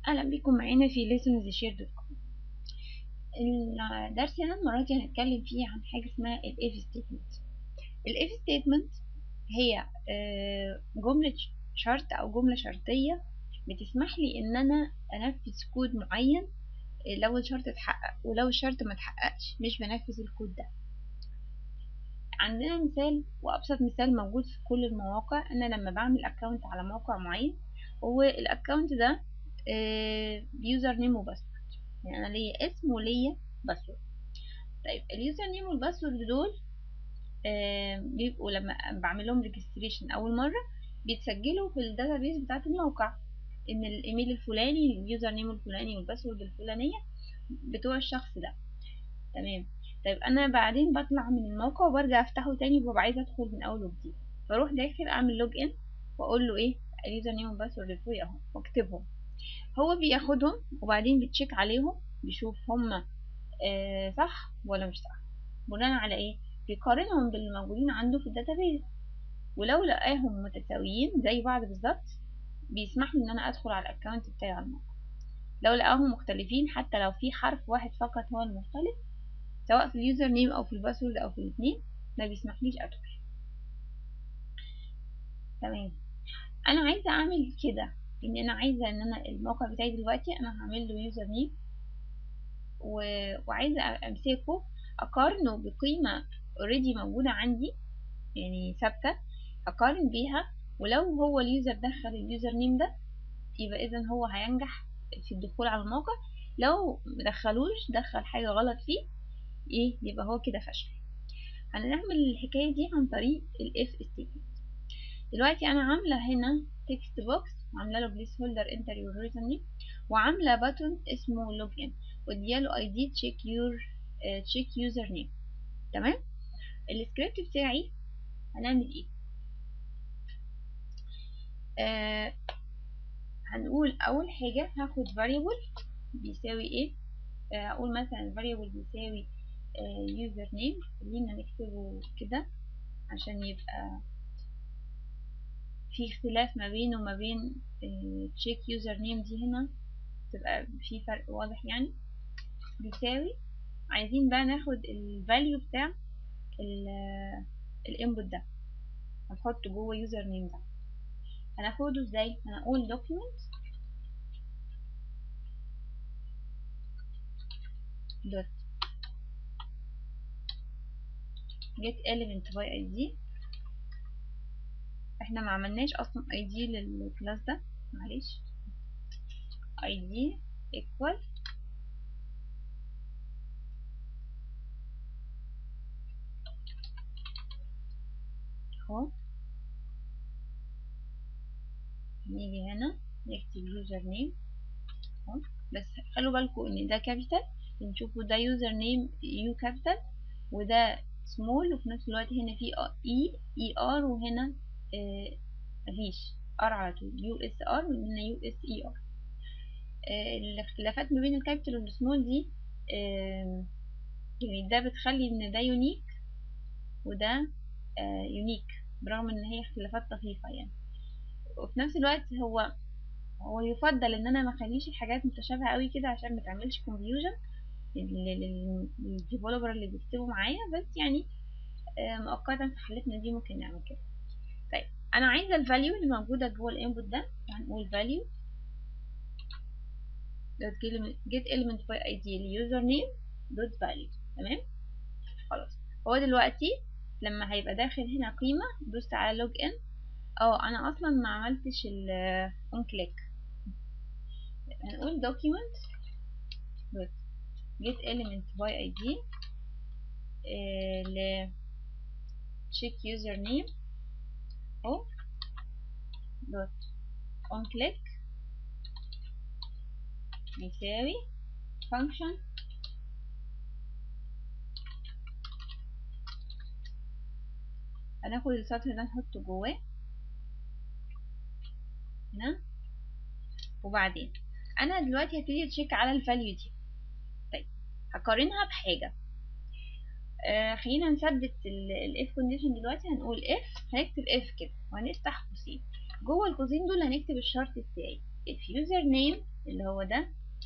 اهلا بكم معانا في lessons share الدرس هنا المرة دي هنتكلم فيه عن حاجة اسمها ال if statement ال if statement هي جملة شرط أو جملة شرطية بتسمح لي إن أنا أنفذ كود معين لو الشرط اتحقق ولو الشرط ما اتحققش مش بنفذ الكود ده عندنا مثال وأبسط مثال موجود في كل المواقع أنا لما بعمل أكونت على موقع معين والأكونت ده بيوزر نيم وباسورد يعني انا ليا اسم وليا باسورد طيب اليوزر نيم والباسورد دول آه بيبقوا لما بعمل لهم ريجستريشن اول مره بيتسجلوا في الداتابيس بتاعه الموقع ان الايميل الفلاني اليوزر نيم الفلاني والباسورد الفلانيه بتوع الشخص ده تمام طيب انا بعدين بطلع من الموقع وبرجع افتحه تاني وببقى عايزه ادخل من اول وجديد فاروح داخل اعمل لوج ان واقول له ايه اليوزر نيم والباسورد بتوعي اهو واكتبهم هو بياخدهم وبعدين بتشيك عليهم بيشوف هما آه صح ولا مش صح بناء على ايه بيقارنهم باللي موجودين عنده في الداتابيز ولو لقاهم متساويين زي بعض بالظبط بيسمح لي ان انا ادخل على الاكونت بتاعي على الموقع لو لقاهم مختلفين حتى لو في حرف واحد فقط هو المختلف سواء في اليوزر نيم او في الباسورد او في الاثنين ما بيسمحليش ادخل تمام انا عايزه اعمل كده ان انا عايزه ان انا الموقع بتاعي دلوقتي انا هعمل له يوزر نيم و... وعايزه امسكه اقارنه بقيمه اوريدي موجوده عندي يعني ثابته اقارن بيها ولو هو اليوزر دخل اليوزر نيم ده يبقى اذا هو هينجح في الدخول على الموقع لو مدخلوش دخل حاجه غلط فيه ايه يبقى هو كده فشل هنعمل الحكايه دي عن طريق الاف ستيتمنت دلوقتي انا عامله هنا تكست بوكس عامله له بليس هولدر انتر يور يوزر نيم وعامله باتون اسمه لوج ان وادياله اي دي تشيك يور تشيك يوزر نيم تمام السكريبت بتاعي هنعمل ايه آه هنقول اول حاجه هاخد variable بيساوي ايه آه اقول مثلا variable بيساوي يوزر آه نيم خلينا نكتبه كده عشان يبقى في اختلاف ما بينه وما بين تشيك يوزر نيم دي هنا تبقى في فرق واضح يعني بيساوي عايزين بقى ناخد الفاليو بتاع الانبوت ده هنحطه جوه يوزر نيم ده هناخده ازاي هنقول document dot get element by id احنا ما عملناش اصلا اي دي للكلاس ده معلش اي دي equal اهو نيجي هنا نكتب يوزر نيم اهو بس خلوا بالكم ان ده كابيتال بنشوفوا ده يوزر نيم يو كابيتال وده سمول وفي نفس الوقت هنا في اي اي ار وهنا آه مفيش ار على طول يو اس ار وهنا يو اس اي ار الاختلافات ما بين الكابيتال والسمول دي آه يعني ده بتخلي ان ده يونيك وده آه يونيك برغم ان هي اختلافات طفيفة يعني وفي نفس الوقت هو هو يفضل ان انا ما اخليش الحاجات متشابهة قوي كده عشان ما تعملش confusion للديفلوبر اللي بيكتبوا معايا بس يعني مؤقتا في حالتنا دي ممكن نعمل كده طيب انا عايزه الفاليو اللي موجوده جوه الانبوت ده هنقول value get element by id اليوزر نيم دوت value تمام خلاص هو دلوقتي لما هيبقى داخل هنا قيمه دوست على لوج ان اه انا اصلا ما عملتش ال on click هنقول document دوت get element by id آه ل check user name اهو دوت on click يساوي function هناخد السطر ده نحطه جواه هنا وبعدين انا دلوقتي هبتدي اتشيك على الفاليو دي طيب هقارنها بحاجه آه خلينا نثبت الاف كونديشن دلوقتي هنقول اف هنكتب اف كده وهنفتح قوسين جوه القوسين دول هنكتب الشرط بتاعي if user name اللي هو ده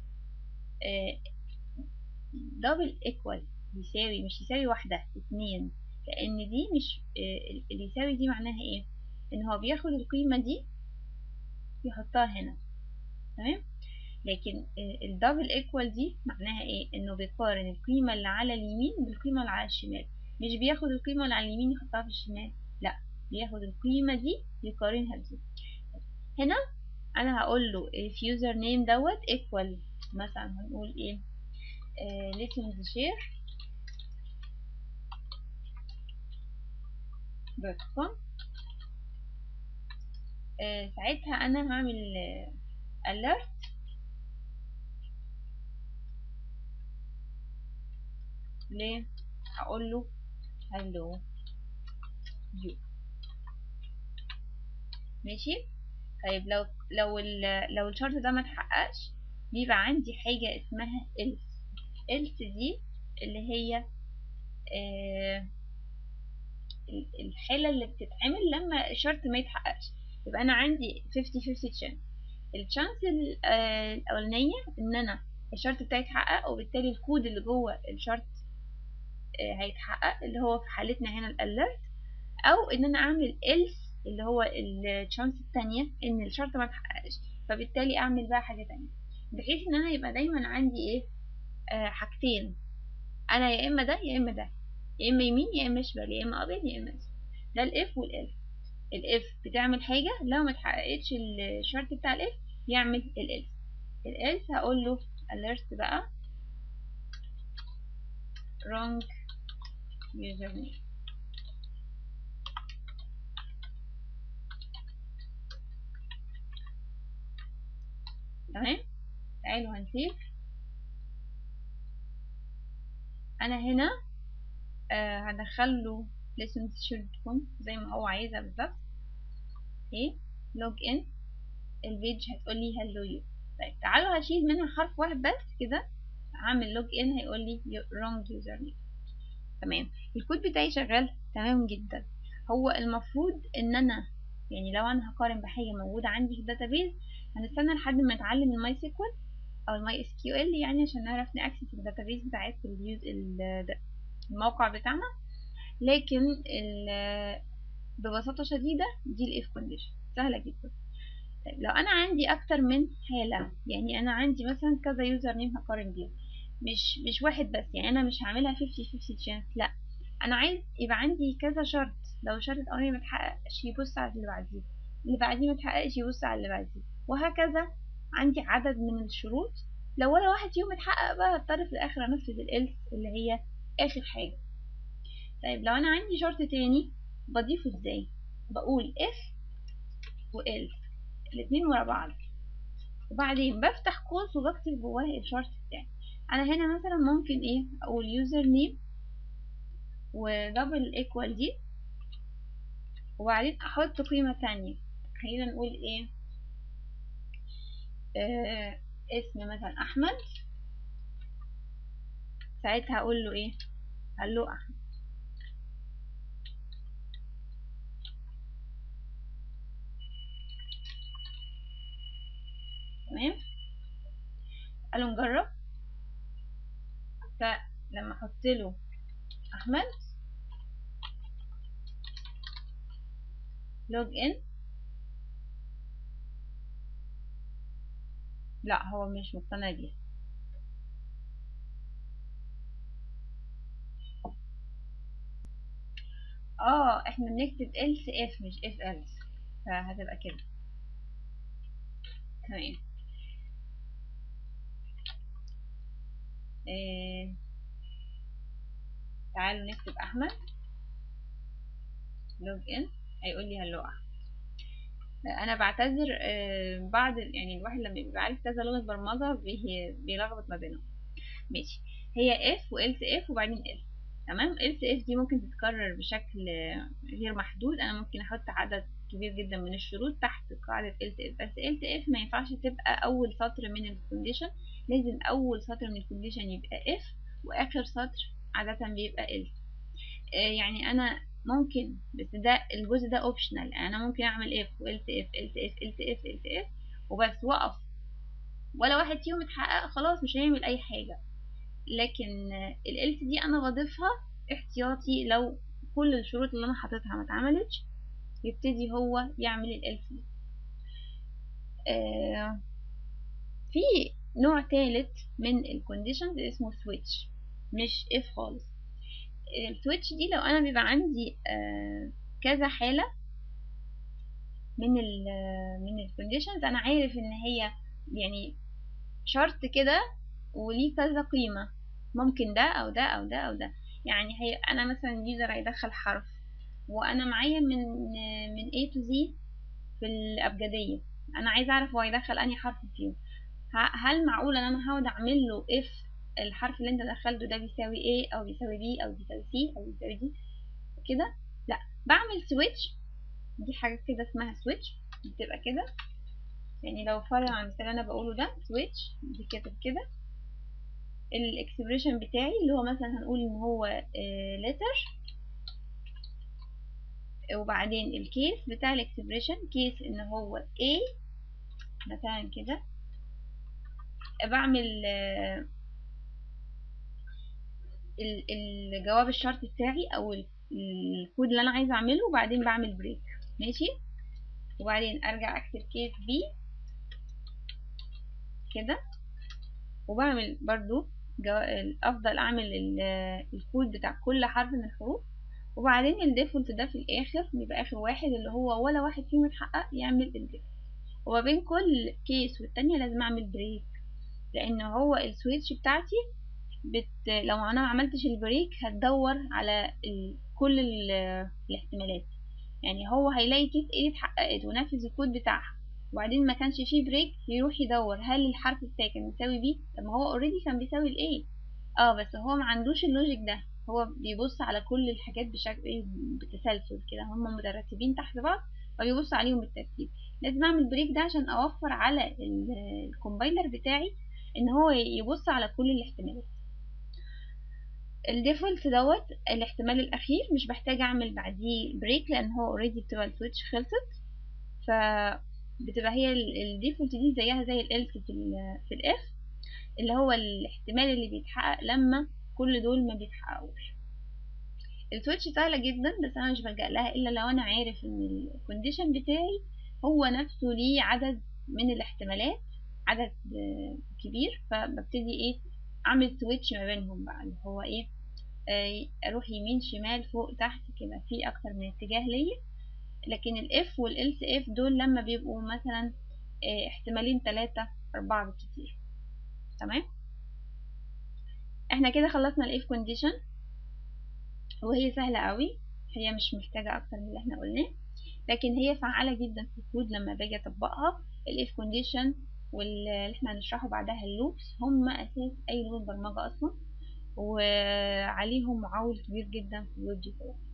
دبل equal يساوي مش يساوي واحدة اتنين لأن دي مش آه، اللي يساوي دي معناها ايه ان هو بياخد القيمة دي يحطها هنا تمام لكن الدبل ايكوال دي معناها ايه انه بيقارن القيمة اللي على اليمين بالقيمة اللي على الشمال مش بياخد القيمة اللي على اليمين يحطها في الشمال لا بياخد القيمة دي يقارنها بدي هنا انا هقول له if user name دوت equal مثلا هنقول ايه آه listen to share دوت كوم آه ساعتها انا هعمل آه alert ليه هقول له hello you ماشي طيب لو لو ال لو الشرط ده ما اتحققش بيبقى عندي حاجة اسمها else else دي اللي هي آه الحالة اللي بتتعمل لما الشرط ما يتحققش يبقى أنا عندي 50-50 chance الشانس الأولانية إن أنا الشرط بتاعي يتحقق وبالتالي الكود اللي جوه الشرط هيتحقق اللي هو في حالتنا هنا الالرت او ان انا اعمل else اللي هو الشانس التانية ان الشرط ما اتحققش فبالتالي اعمل بقى حاجة تانية بحيث ان انا يبقى دايما عندي ايه آه حاجتين انا يا اما ده يا اما ده يا اما يمين يا اما شمال يا اما ابيض يا اما اسود ده الاف والالف الاف بتعمل حاجة لو ما اتحققتش الشرط بتاع الاف يعمل الالف الالف هقول له alert بقى wrong username تمام تعالوا هنسيب انا هنا آه هدخله listen تكون زي ما هو عايزها بالظبط ايه لوج ان البيج هتقولي هلو يو طيب تعالوا هشيل منها حرف واحد بس كده اعمل لوج ان هيقول لي wrong username تمام الكود بتاعي شغال تمام جدا هو المفروض ان انا يعني لو انا هقارن بحاجه موجوده عندي في الداتابيز هنستنى لحد ما نتعلم الماي سيكوال او الماي اس كيو ال يعني عشان نعرف ناكسس الداتابيز بتاعت اليوز الموقع بتاعنا لكن ببساطه شديده دي الاف كونديشن سهله جدا طيب لو انا عندي اكتر من حاله يعني انا عندي مثلا كذا يوزر نيم هقارن بيهم مش مش واحد بس يعني انا مش هعملها 50 50 شانس لا انا عايز يبقى عندي كذا شرط لو الشرط الاولاني متحققش يبص على اللي بعديه اللي بعديه متحققش يبص على اللي بعديه وهكذا عندي عدد من الشروط لو ولا واحد فيهم اتحقق بقى هضطر في الاخر انفذ الالف اللي هي اخر حاجه طيب لو انا عندي شرط تاني بضيفه ازاي بقول اف والف الاتنين ورا بعض وبعدين بفتح قوس وبكتب جواه الشرط بتاعي انا هنا مثلا ممكن ايه اقول يوزر نيم ودبل ايكوال دي وبعدين احط قيمة تانية خلينا نقول ايه آه اسم مثلا احمد ساعتها اقول له ايه هلو احمد تمام قالوا نجرب فلما احط له احمد لوج ان لا هو مش مقتنع بيها اه احنا بنكتب else if مش if else فهتبقى كده تمام إيه. تعالوا نكتب احمد لوج ان هيقول لي هلو احمد انا بعتذر بعض يعني الواحد لما بيبقى عارف كذا لغه برمجه بيلخبط ما بينهم ماشي هي اف والس اف وبعدين ال تمام else اف دي ممكن تتكرر بشكل غير محدود انا ممكن احط عدد كبير جدا من الشروط تحت قاعدة else if بس else if ما ينفعش تبقى أول سطر من الكونديشن لازم أول سطر من الكونديشن يبقى if وآخر سطر عادة بيبقى else آه يعني أنا ممكن بس ده الجزء ده اوبشنال انا ممكن اعمل اف والس اف الس اف الس اف الس اف وبس وقف ولا واحد فيهم اتحقق خلاص مش هيعمل اي حاجه لكن الالس دي انا بضيفها احتياطي لو كل الشروط اللي انا حاططها ما اتعملتش يبتدي هو يعمل الالس دي آه في نوع تالت من الكونديشنز اسمه سويتش مش اف خالص السويتش دي لو انا بيبقى عندي آه كذا حالة من ال من الكونديشنز انا عارف ان هي يعني شرط كده وليه كذا قيمة ممكن ده او ده او ده او ده يعني هي انا مثلا اليوزر هيدخل حرف وانا معايا من من A to Z في الابجدية انا عايزه اعرف هو هيدخل انهي حرف فيهم هل معقول ان انا هقعد اعمل له اف الحرف اللي انت دخلته ده بيساوي A او بيساوي B او بيساوي C او بيساوي D كده لا بعمل سويتش دي حاجة كده اسمها سويتش بتبقى كده يعني لو فرض عن المثال انا بقوله ده سويتش دي كاتب كده الاكسبريشن بتاعي اللي هو مثلا هنقول ان هو letter وبعدين الكيس بتاع الاكسبريشن كيس ان هو A مثلا كده بعمل الجواب الشرط بتاعي او الكود اللي انا عايزه اعمله وبعدين بعمل بريك ماشي وبعدين ارجع اكتب كيس بي كده وبعمل برضو افضل اعمل الكود بتاع كل حرف من الحروف وبعدين الديفولت ده في الاخر بيبقى اخر واحد اللي هو ولا واحد فيهم اتحقق يعمل الديفولت وما بين كل كيس والتانية لازم اعمل بريك لان هو السويتش بتاعتي بت... لو انا ما عملتش البريك هتدور على ال... كل ال... الاحتمالات يعني هو هيلاقي كيس ايه اتحققت ونفذ الكود بتاعها وبعدين ما كانش فيه بريك يروح يدور هل الحرف الساكن يساوي بي طب ما هو اوريدي كان بيساوي الايه اه بس هو ما عندوش اللوجيك ده هو بيبص على كل الحاجات بشكل ايه بتسلسل كده هم مترتبين تحت بعض فبيبص عليهم بالترتيب لازم اعمل بريك ده عشان اوفر على الكومبايلر بتاعي ان هو يبص على كل الاحتمالات الديفولت دوت الاحتمال الاخير مش بحتاج اعمل بعديه بريك لان هو اوريدي بتبقى السويتش خلصت ف بتبقى هي الديفولت دي زيها زي الالس في ال في الاف اللي هو الاحتمال اللي بيتحقق لما كل دول ما بيتحققوش السويتش سهله جدا بس انا مش بلجأ لها الا لو انا عارف ان الكونديشن بتاعي هو نفسه ليه عدد من الاحتمالات عدد كبير فببتدي ايه اعمل سويتش ما بينهم بقى اللي هو ايه آه اروح يمين شمال فوق تحت كده في اكتر من اتجاه ليا لكن الاف والالس اف دول لما بيبقوا مثلا آه احتمالين تلاتة اربعة بالكتير تمام احنا كده خلصنا الاف كونديشن وهي سهلة قوي هي مش محتاجة اكتر من اللي احنا قلناه لكن هي فعالة جدا في الكود لما باجي اطبقها الاف كونديشن واللي احنا هنشرحه بعدها اللوبس هم اساس اي لغة برمجة اصلا وعليهم معول كبير جدا في الويب ديفلوبمنت